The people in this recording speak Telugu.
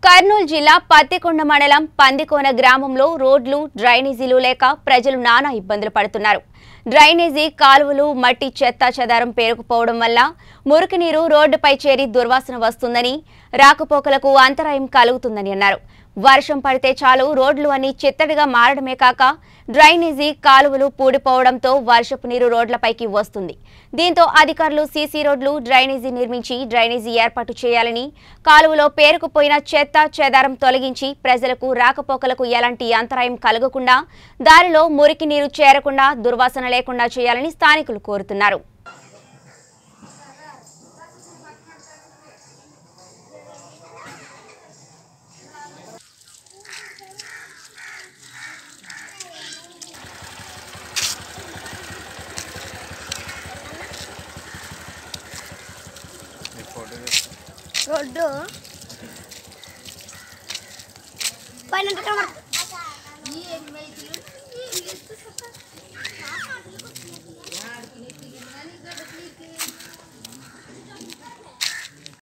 కర్నూలు జిల్లా పత్తికొండ మండలం పందికోన గ్రామంలో రోడ్లు డ్రైనేజీలు లేక ప్రజలు నానా ఇబ్బందులు పడుతున్నారు డ్రైనేజీ కాలువలు మట్టి చెత్త చెదారం పేరుకుపోవడం వల్ల మురికి నీరు రోడ్డుపై చేరి దుర్వాసన వస్తుందని రాకపోకలకు అంతరాయం కలుగుతుందని అన్నారు వర్షం పడితే చాలు రోడ్లు అన్ని చిత్తడిగా మారడమే కాక డ్రైనేజీ కాలువలు పూడిపోవడంతో వర్షపు నీరు రోడ్లపైకి వస్తుంది దీంతో అధికారులు సీసీ రోడ్లు డ్రైనేజీ నిర్మించి డ్రైనేజీ ఏర్పాటు చేయాలని కాలువలో పేరుకుపోయిన చెత్త చెదారం తొలగించి ప్రజలకు రాకపోకలకు ఎలాంటి అంతరాయం కలగకుండా దారిలో మురికి నీరు చేరకుండా దుర్వాసన లేకుండా చేయాలని స్థానికులు కోరుతున్నారు రోడ్డు పైన